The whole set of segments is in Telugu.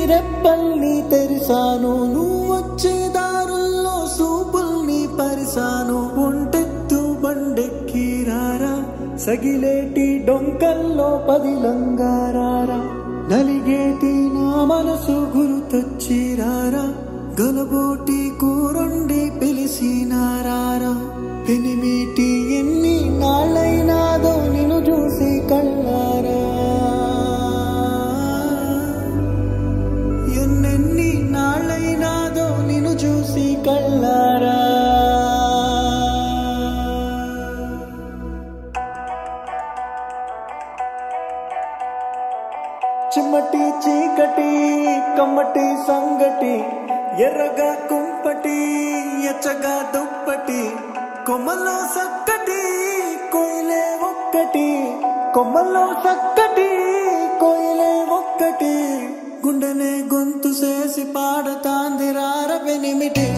రెప్పల్ని తెరిసాను నువ్వు వచ్చే దారుల్లో సూపుల్ని పరిసాను ఒంటెత్తు బండెక్కి రారా సగిలేటి డొంకల్లో పదిలంగారారా నలిగేటి నా మనసు గురుతొచ్చి రారా గలబోటి కూరొండి పిలిసినారారా పెనిమిటి ఎన్ని నాళ్ళైనాదో నిన్ను చూసి కళ్ళారా ఎన్నెన్ని నాళ్ళైనాదో నిన్ను చూసి కళ్ళారా చిమ్మటి చీకటి కమ్మటి సంగటి ఎర్రగా కుంపటి ఎచ్చగా దుప్పటి కొమ్మలో సక్కటి కోయిలే ఒక్కటి కొమ్మలో సక్కటి కోయిలే ఒక్కటి గుండెనే గొంతు చేసి పాడతాంది రారబెనిమిటి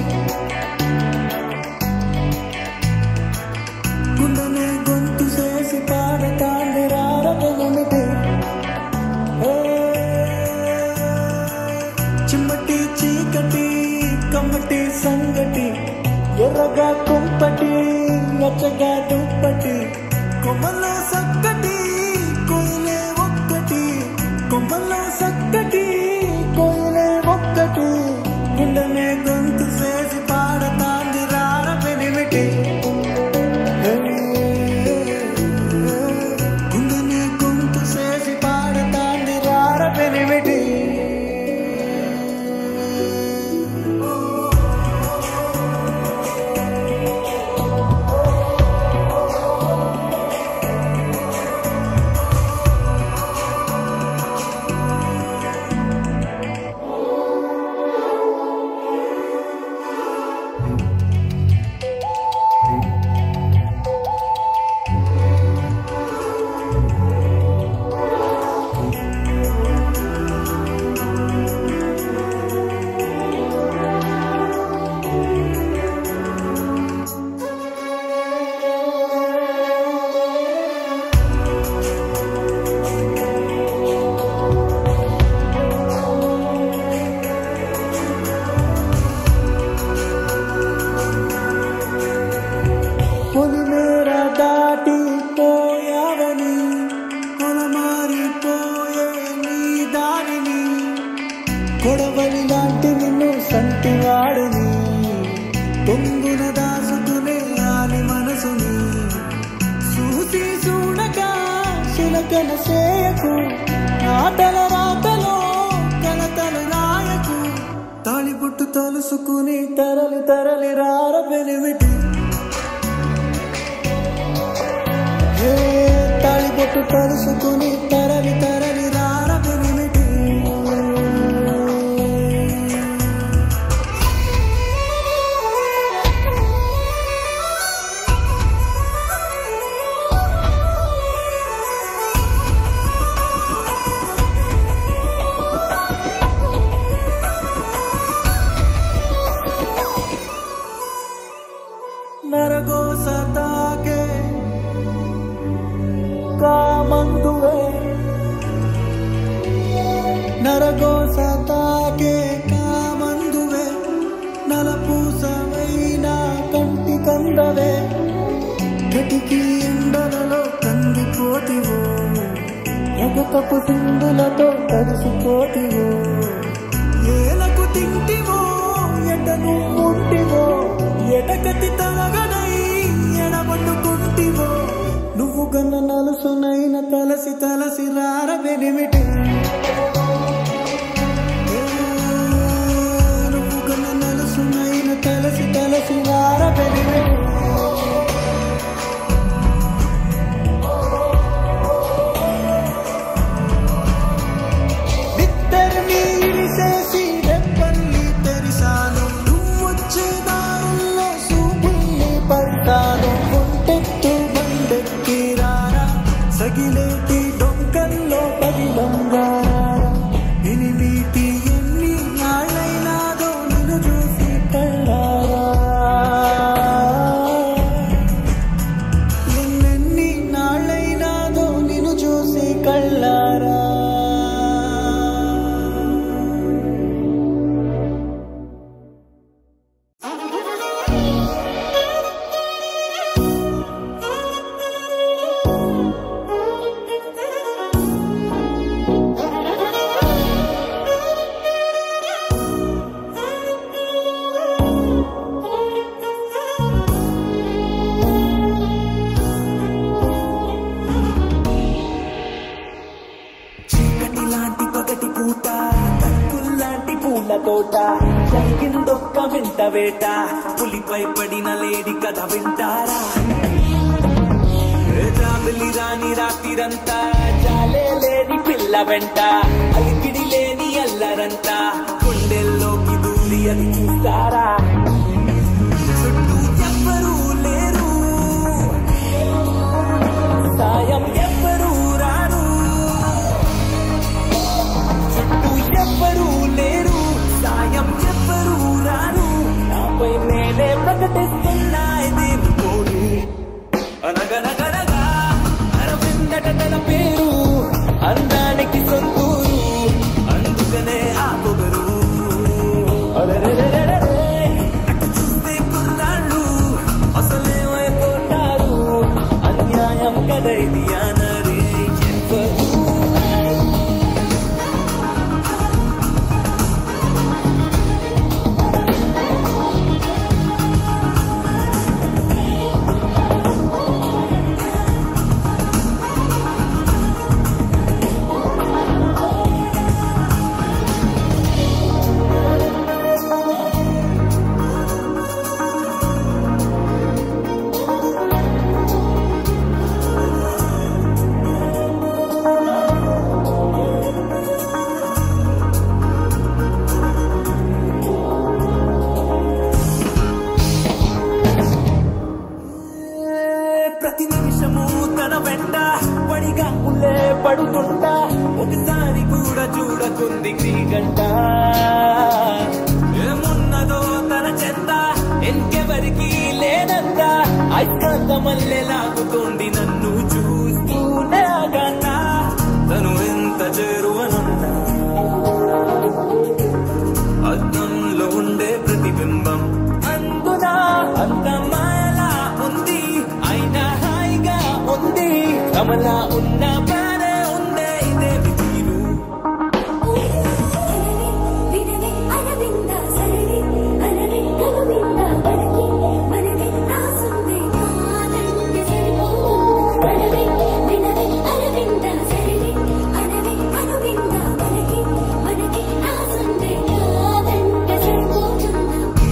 గుండెనే గొంతు చేసి పాడతాంది రారబెనిమిటి చిమ్మటి చీకటి కమ్మటి సంగటి ఎర్రగా కుంపటి ఎచ్చగా దుప్పటి కొమ్మలో సక్కటి కోయిలే ఒక్కటి కొమ్మలో సక్కటి కోయిలే ఒక్కటి గుండెనే గొంతు చేసి పాడతాంది రార పెనిమిటి గుండెనే గొంతు చేసి పాడతాంది రార పెనిమిటి పొలిమేర దాటి పోయావని పొలమారిపోయే నీ దారిని కొడవలి లాంటి నిన్ను సంటివాడిని పొంగున దాసుకునే ఆని మనసుని చూసి చూడక శిలకన సేయకు ఆటల రాతలో కలతలు రాయకు తాళిబుట్టు తలుసుకుని తరలి తరలి రార పెనిమిటి ఏ తాళిబొట్టు తలుసుకుని తరలి తరలి రార పెనిమిటి నరగోస తాకే కామందువే నరగోస తాకే కామందువే నలపూసవైన కంటి కందవే గటికి ఎండలలో కందిపోతివో ఎగకపు సింధులతో కలిసిపోతివో ఏలకు తింటివో ఎటను ఉంటివో ఎటకతి తలగడై ఎడబట్టుకుంటివో నువ్వు గన్న నలుసునైన తలసి తలసి రార బెనిమిటి ఏ, నువ్వు గన్న నలుసునైన తలసి తలసి రార బెనిమిటి ఇద్దరిని ఇరిసేసి రెప్పల్ని తెరిసాను నువ్వొచ్చే దారుల్లో సూపుల్ని పడతాను ఒంటెత్తు బండెక్కి రారా సగిలేటి డొంకల్లో పగిలంగారా కోట జరిగిందొక్క వింత వేట పులిపై పడిన లేడి కథ వింటారా జాబిలి రాని రాత్రిరంతా జాలే లేని పిల్ల వెంట అలికిడి లేని అల్లరంతా గుండెల్లోకి దూరి అది చూస్తారా చుట్టూ ఎవ్వరూ లేరు సాయం ఎవ్వరూ రారు చుట్టూ ఎవ్వరూ లేరు సాయం ఎవ్వరూ రారు నాపై నేనే ప్రకటిస్తున్నా ఇది కోడు అనగనగనగా అరవిందట తన పేరు అందానికి సొంతూరు అందుకనే ఆ పొగరు అరెరెరెరెరెరె, అటు చూస్తే కుర్రాళ్ళు అసలేమైపోతారు అన్యాయం కదా ఇది అనరే ఎవ్వరు ప్రతి నిమిషము తన వెంట పడిగా ఉల్లే పడుతుంటా ఒకసారి కూడా చూడకుంది గంట ఏమున్నదో తన చెంత ఇంకెవరికి లేనంత ఐకాంత మల్లె లాగుతోంది నన్ను చూస్తూనే ఆగంట తను ఎంత చేరువనున్నా అద్దంలో ఉండే ప్రతిబింబం అందున అంత మాయలా ఉంది అయినా హాయిగా ఉంది కమలా ఉన్న బానే ఉందే ఇదే తీరు వినవే అరవింద సరళి అనవే గోవింద పడకి మనవే రాసుందే కాదంటే సరిపోతుంది అనవే వినవే అరవింద సరళి అనవే అనువింద పడకి మనకి రాసుందే కాదంటే సరిపోతుందా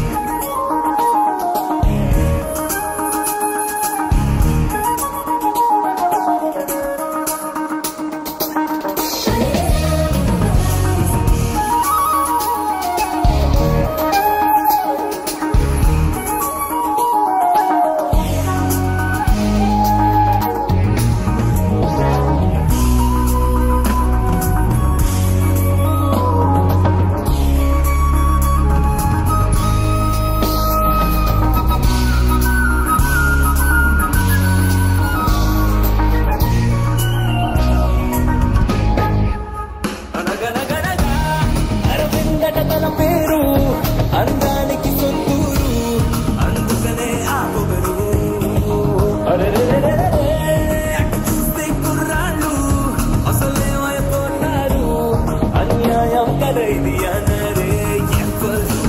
అనగనగనగా అరవిందట తన పేరు అందానికి సొంతూరు అందుకనే ఆ పొగరు అరెరెరెరెరె, అటు చూస్తే కుర్రాళ్ళు అసలేమైపోతారు అన్యాయం కదా ఇది అనరే ఎవ్వరు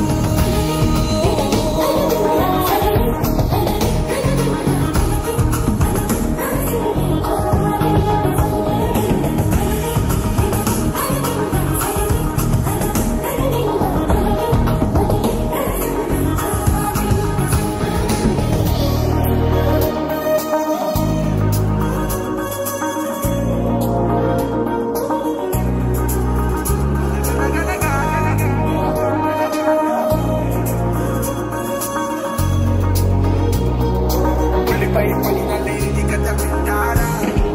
పులిపై పడిన లేడి కథ వింటారా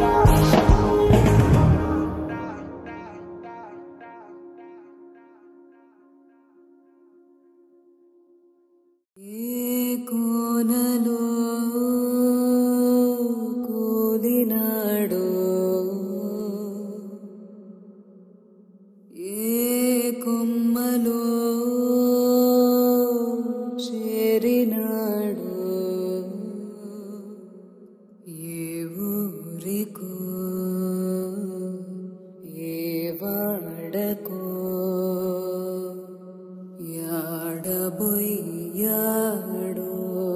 ఏ కోనలో కూలినాడో ఏ కొమ్మలో చేరినాడో ఏ ఊరికో ఏ వాడకో యాడబోయ్యాడో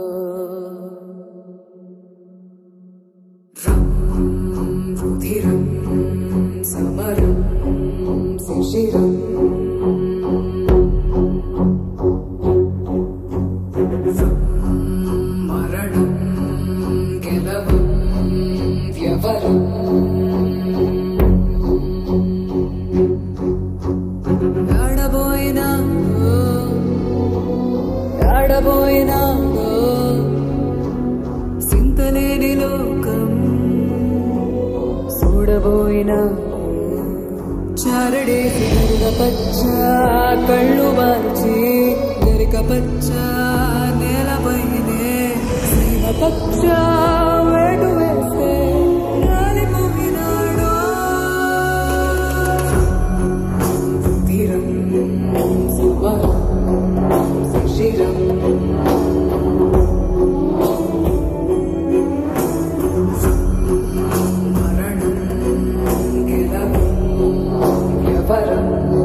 రం రుధిరం సమరం శిశిరం చూడబోయినాడో సింతలేని లోకం చూడబోయినాడో చారడేసి గరుగ పచ్చ కళ్ళు మార్చి గరిక పచ్చ నేలపైనే శివ పచ్చ వేటు వేస్తే గాలిపోయినాడో తీరం సువరం శిరం మరణం గెలవం ఎవరం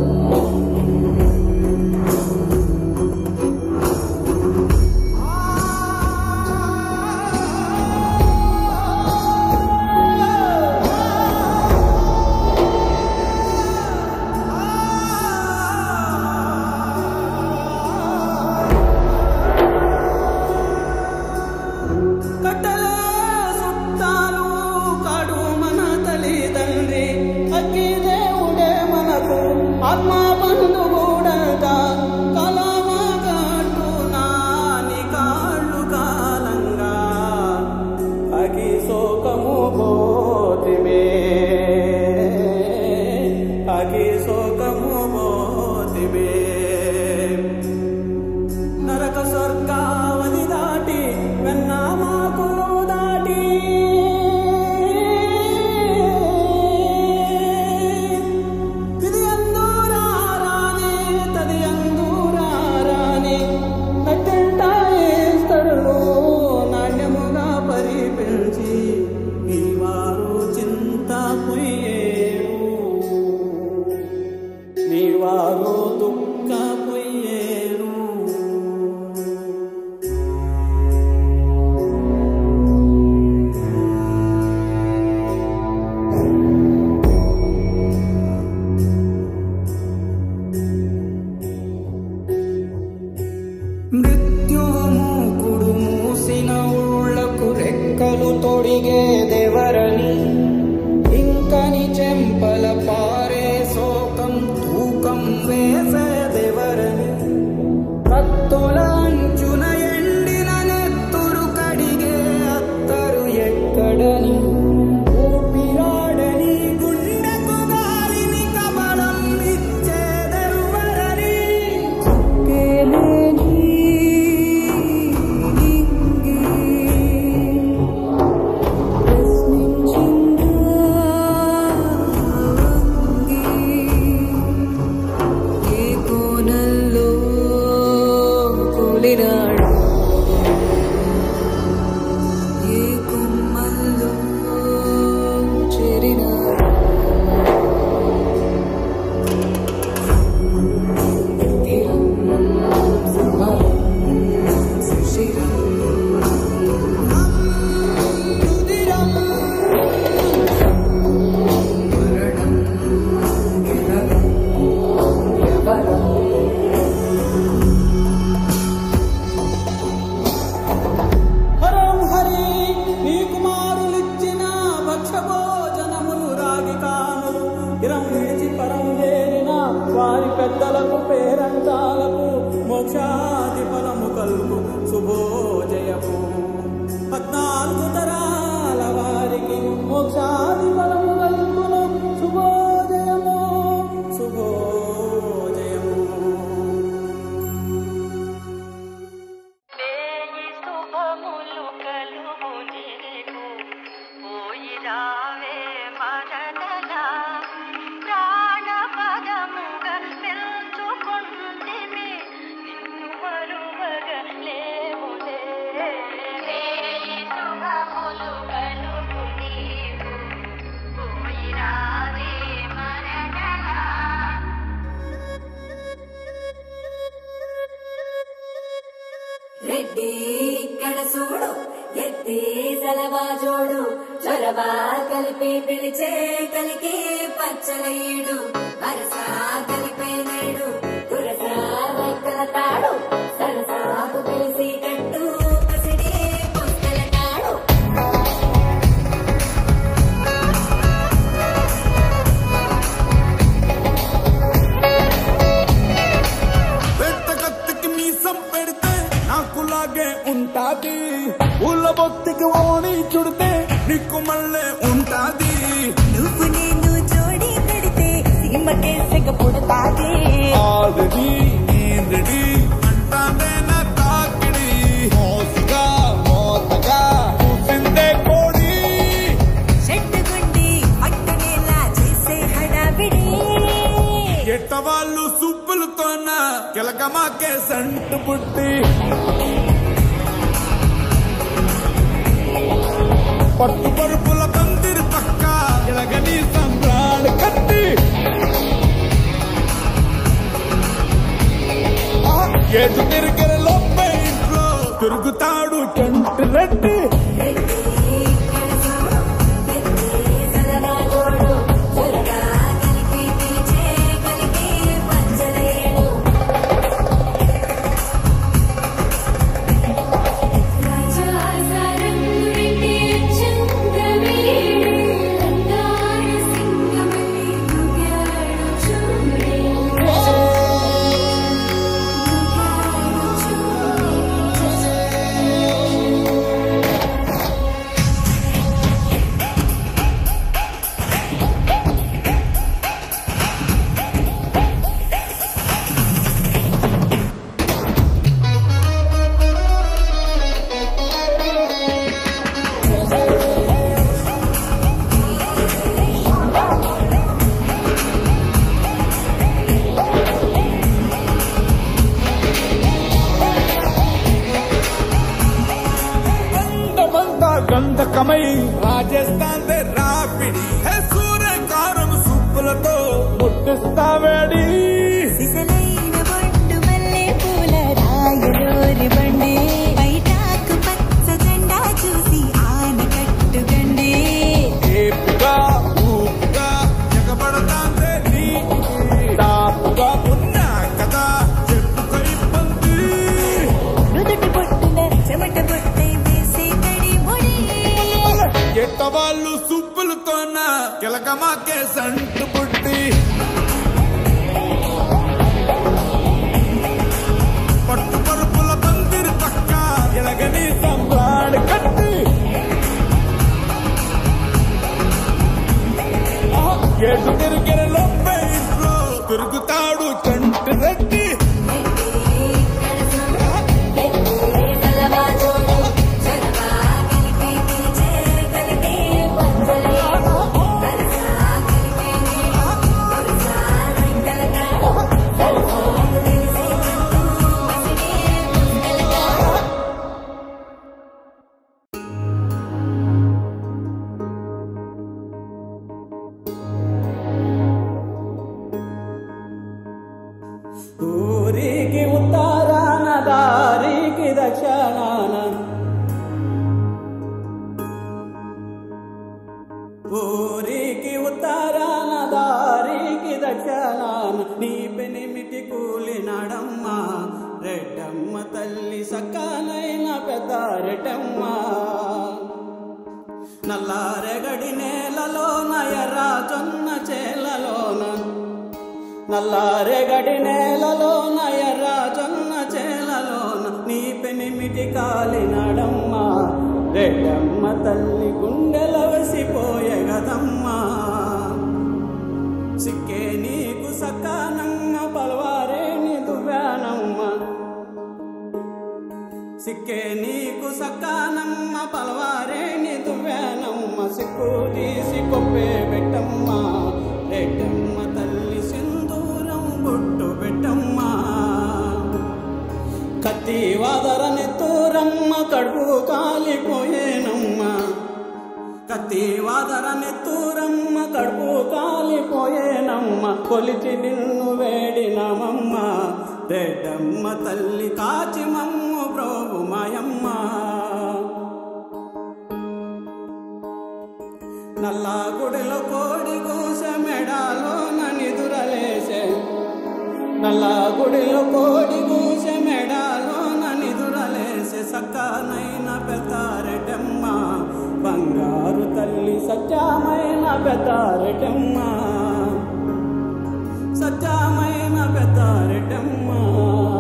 కట్టలే సుట్టాలు కాడు మన తల్లిదండ్రి అగ్గి దేవుడే మనకు ఆత్మ బంధువుడంట కలవగట్టు నాని కాళ్ళు కాలంగా అగి శోకము పోతిమే అగి శోకము పోతిమే నరక స్వర్గావని దాటి వెన్నామాకులు దాటి ఇది అందూరారానే తది అందూరారానే నట్టంట ఏస్తరులు నాణ్యముగా పరిపించి ఈ వారు చింత పొయ్యేరు నీవారు దుఃఖ పొయ్యేరు మృత్యుమూకుడు మూసిన ఉళ్లకు రెక్కలు తొడిగే దేవరని ఇంకని చెంపల పారే శోకం తూకం వేసే దేవరని కత్తుల అంచున ఎండిన నెత్తురు కడిగే అత్తరు ఎక్కడని ఊపిరాడని గుండెకు గాలిని కబళం ఇచ్చేదెవ్వరని కేలేని నింగి ప్రశ్నించిందా వంగి ఏ కోణంలో కూలినాడు ఏ కొమ్మల్లో చేరినాడు తీరం సుమరం సుశిరం మరణం గెలవం ఎవరం హరం హరి నీ కుమారులిచ్చిన భక్షభోజనములు రాగి కానులు ఇరం విడిచి పరం చేరిన వారి పెద్దలకు పేరంటాలకు మోక్షాది ఫలము కలుగు శుభోజయము పద్నాలుగు తరాల వారికి మోక్షాది ఫలము కలుగును శుభోజయము శుభోజయము వేయి శుభములు కలుగు నీకు పోయి రావే మరదలా ప్రాణ పదముగా తెలుసుకుంటిమి నిన్ను మరువగ లేవులే వేయి శుభములు కలుగు నీకు పోయి రావే మరదలా రెడ్డి ఇక్కడ చూడు ఎత్తి సలవా జోడు చొరవా కలిపి పిలిచే కలికి పచ్చలయ్యుడు వరసా కలిపే నేడు కురసా రెక్కల తాడు సరసాకు పిలిసి కట్టు పసిడి పుస్తల తాడు పెట్ట కత్తికి మీసం పెడితే నాకులాగే ఉంటాది ఊళ్ళ భక్తికి ఓణి చుడితే నీకు మళ్ళీ ఉంటాది నువ్వు నేను జోడి పెడితే సీమకే సెగ పుడతాది ఆల్రెడీ నేనడి అంటానే నా తాకిడి మోసుగా మోతగా చూసిందే కోడి చెట్టుగుండి పట్టునేలా చేసే హడావిడి ఎట్ట వాళ్ళు సుబ్బులతోన కిలకమాకే సంటు పుట్టి పట్టు పరుపుల పందిరి పక్క ఇలగని సంబ్రాలు కట్టి ఆ ఏటు తిరిగిన లోపే ఇంట్లో తిరుగుతాడు చంటి రెడ్డి సలవాజోడు చొరగా కలిపి పిలిచే కలిపి పచ్చలేడు రాజా సారంగురెడ్డి చంద్రవీడు రంగార సింగమల్లి దుగాడు చూడే అందమంతా గంధకమై రాజస్థాన్ దే రాపిడి హే సూర్యకారం సుప్పులతో ముట్టిస్తావేడి సిసలైన బొడ్డు మల్లె పూల రాయలోరి బండి బయటాకు పచ్చ జెండా చూసి ఆన కట్టుగండి ఏపుగా ఊపుగా ఎగబడతాందే నీటికి దాపుగా ఉన్నా కదా చెప్పుకో ఇబ్బంది నుదుటి బొట్టున చెమట బొట్టై వేసే కడి ముడి ఎట్ట వాళ్ళు సుప్పులతోన కిలకమాకే సంటు పుట్టి పట్టు పరుపుల పందిరి పక్క ఎలగని సంబ్రాడు కట్టి ఆ ఏటు తిరిగిన లోపే ఇంట్లో తిరుగుతాడు చంటి రెడ్డి సలవాజోడు చొరగా కలిపి పిలిచే కలిపి పచ్చలేడు వరసా కలిపి వరసా రంగలగాడు సరిపోదు తెలిసి చుట్టూ మసిడే పుస్తలగాడు ఊరికి ఉత్తరాన దారికి దక్షిణాన ఊరికి ఉత్తరాన దారికి దక్షిణాన నీ పెనిమిటి కూలినాడమ్మ రెడ్డమ్మ తల్లి సక్కనైన పెద్ద రెడ్డమ్మ నల్లారెగడి నేలలోన ఎర్ర జొన్న చేలలోన నల్లారెగడి నేలలోన ఎర్ర జొన్న చేలలోన నీ పెనిమిటి కాలినాడమ్మ రెడ్డమ్మ తల్లి గుండెల వసిపోయే గదమ్మా సిక్కే నీకు సకానమ్మ పలవారే నీ దువ్వానమ్మ సిక్కే నీకు సకానమ్మ పలవారే నీ దువ్వానమ్మ సిక్కు తీసి కొప్పే పెట్టమ్మ రెడ్డమ్మ తల్లి సింధూరం బొట్టు పెట్టమ్మా కత్తి వాదరని తూరమ్మ కడుపు కాలిపోయేనమ్మ కత్తి వాదరని తూరమ్మ కడుపు కాలిపోయేనమ్మ కొలిచి నిన్ను వేడినమమ్మ రెడ్డమ్మ తల్లి కాచి మమ్ము ప్రోగు మాయమ్మ నల్లా గుడిలో కోడి కూస మెడాలోన నిదురలేసే నల్లా గుడిలో కోడి కూస మెడాలోన నిదురలేసే సక్కనైన పెద్దారెటమ్మ బంగారు తల్లి సత్యమైన పెద్దారెటమ్మ సత్యమైన పెద్దారెటమ్మ